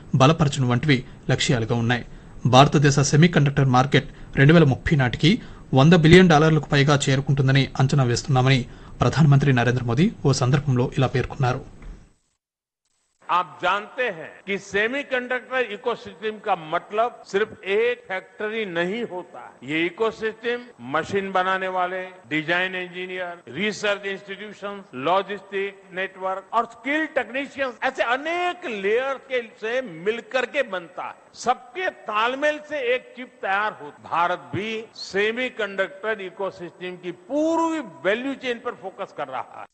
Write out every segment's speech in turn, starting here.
బలపరచడం వంటివి లక్ష్యాలుగా ఉన్నాయి భారతదేశ సెమీకండక్టర్ మార్కెట్ రెండు వేల ముప్పై నాటికి వంద బిలియన్ డాలర్లకు పైగా చేరుకుంటుందని అంచనా వేస్తున్నామని ప్రధానమంత్రి నరేంద్ర మోదీ ఓ సందర్భంలో ఇలా పేర్కొన్నారు आप जानते हैं कि सेमीकंडक्टर इकोसिस्टम का मतलब सिर्फ एक फैक्ट्री नहीं होता है ये इकोसिस्टम मशीन बनाने वाले design engineer research institution logistic network और स्किल टेक्नीशियंस ऐसे अनेक लेयर के से मिलकर के बनता है सबके तालमेल से एक चिप तैयार हो भारत भी सेमीकंडक्टर इकोसिस्टम की पूरी वैल्यू चेन पर फोकस कर रहा है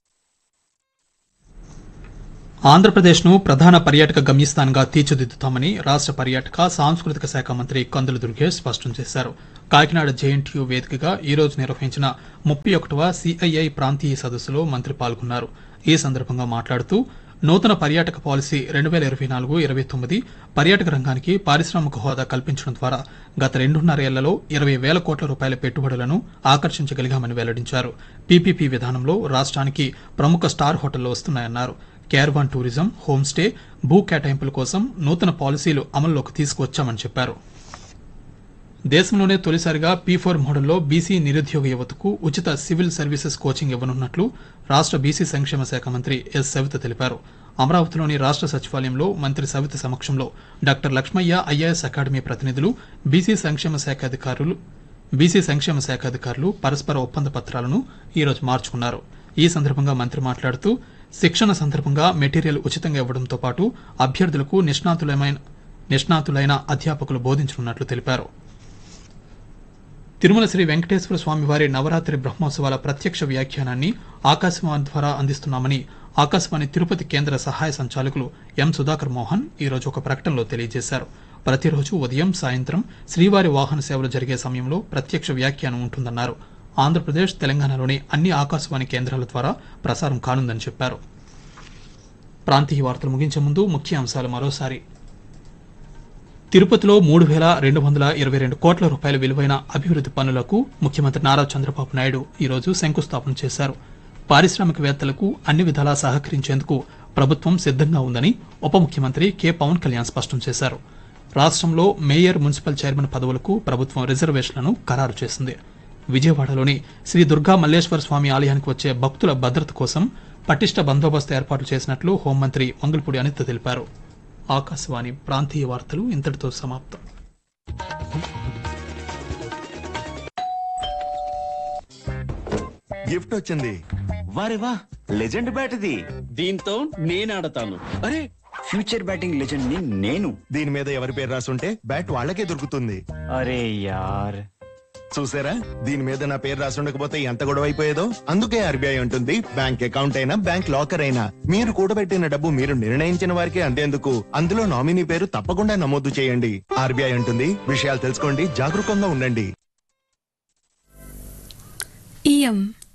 ఆంధ్రప్రదేశ్ను ప్రధాన పర్యాటక గమ్యస్థానంగా తీర్చిదిద్దుతామని రాష్ట్ర పర్యాటక సాంస్కృతిక శాఖ మంత్రి కందుల దుర్గేష్ స్పష్టం చేశారు కాకినాడ జేఎన్టీయూ వేదికగా ఈ రోజు నిర్వహించిన ముప్పై ఒకటవ సిఐఐ ప్రాంతీయ సదస్సులో మంత్రి పాల్గొన్నారు ఈ సందర్భంగా మాట్లాడుతూ నూతన పర్యాటక పాలసీ రెండు వేల ఇరవై నాలుగు ఇరవై తొమ్మిది పర్యాటక రంగానికి పారిశ్రామిక హోదా కల్పించడం ద్వారా గత రెండున్నరేళ్లలో ఇరవై వేల కోట్ల రూపాయల పెట్టుబడులను ఆకర్షించగలిగామని వెల్లడించారు పీపీపీ విధానంలో రాష్ట్రానికి ప్రముఖ స్టార్ హోటళ్లు వస్తున్నాయన్నారు క్యారవాన్ టూరిజం హోమ్ స్టే భూ కేటాయింపుల కోసం నూతన పాలసీలు అమల్లోకి తీసుకువచ్చామని చెప్పారు దేశంలోనే తొలిసారిగా పీ ఫోర్ మోడల్లో బీసీ నిరుద్యోగ యువతకు ఉచిత సివిల్ సర్వీసెస్ కోచింగ్ ఇవ్వనున్నట్లు రాష్ట్ర బీసీ సంక్షేమ శాఖ మంత్రి ఎస్ సవిత తెలిపారు అమరావతిలోని రాష్ట్ర సచివాలయంలో మంత్రి సవిత సమక్షంలో డాక్టర్ లక్ష్మయ్య ఐఏఎస్ అకాడమీ ప్రతినిధులు బీసీ సంక్షేమ శాఖ అధికారులు బీసీ సంక్షేమ శాఖ అధికారులు పరస్పర ఒప్పంద పత్రాలను ఈరోజు మార్చుకున్నారు ఈ సందర్భంగా మంత్రి మాట్లాడుతూ శిక్షణ సందర్భంగా మెటీరియల్ ఉచితంగా ఇవ్వడంతో పాటు అభ్యర్థులకు నిష్ణాతులమైన నిష్ణాతులైన అధ్యాపకులు బోధించనున్నట్లు తెలిపారు తిరుమల శ్రీ వెంకటేశ్వర స్వామివారి నవరాత్రి బ్రహ్మోత్సవాల ప్రత్యక్ష వ్యాఖ్యానాన్ని ఆకాశవాణి ద్వారా అందిస్తున్నామని ఆకాశవాణి తిరుపతి కేంద్ర సహాయ సంచాలకులు ఎం సుధాకర్ మోహన్ ఈ రోజు ఒక ప్రకటనలో తెలియజేశారు ప్రతిరోజు ఉదయం సాయంత్రం శ్రీవారి వాహన సేవలు జరిగే సమయంలో ప్రత్యక్ష వ్యాఖ్యానం ఉంటుందన్నారు ఆంధ్రప్రదేశ్ తెలంగాణలోని అన్ని ఆకాశవాణి కేంద్రాల ద్వారా ప్రసారం కానుందని చెప్పారు ప్రాంతీయ వార్తలు ముగించే ముందు ముఖ్య అంశాలు మరోసారి తిరుపతిలో మూడు వేల రెండు వందల ఇరవై రెండు కోట్ల రూపాయల విలువైన అభివృద్ది పనులకు ముఖ్యమంత్రి నారా చంద్రబాబు నాయుడు ఈరోజు శంకుస్థాపన చేశారు పారిశ్రామికవేత్తలకు అన్ని విధాలా సహకరించేందుకు ప్రభుత్వం సిద్ధంగా ఉందని ఉప ముఖ్యమంత్రి కె పవన్ కళ్యాణ్ స్పష్టం చేశారు రాష్ట్రంలో మేయర్ మున్సిపల్ చైర్మన్ పదవులకు ప్రభుత్వం రిజర్వేషన్లను ఖరారు చేసింది విజయవాడలోని శ్రీ దుర్గా మల్లేశ్వర స్వామి ఆలయానికి వచ్చే భక్తుల భద్రత కోసం పటిష్ట బందోబస్తు ఏర్పాట్లు చేసినట్లు హోంమంత్రి మంగళపూడి అనిత తెలిపారు ఆకాశవాణి ప్రాంతీయ వార్తలు ఇంతటితో సమాప్తం గిఫ్ట్ వచ్చింది వారే వా లెజెండ్ బ్యాట్ ఇది దీంతో నేను ఆడతాను అరే ఫ్యూచర్ బ్యాటింగ్ లెజెండ్ ని నేను దీని మీద ఎవరి పేరు రాసుంటే బ్యాట్ వాళ్ళకే దొరుకుతుంది అరే యార్ చూసారా దీని మీద నా పేరు రాసుండకపోతే ఎంత గొడవ అయిపోయేదో అందుకే ఆర్బీఐ ఉంటుంది బ్యాంక్ అకౌంట్ అయినా బ్యాంక్ లాకర్ అయినా మీరు కూడబెట్టిన డబ్బు మీరు నిర్ణయించిన వారికి అందేందుకు అందులో నామినీ పేరు తప్పకుండా నమోదు చేయండి ఆర్బీఐ ఉంటుంది విషయాలు తెలుసుకోండి జాగరూకంగా ఉండండి ఇయం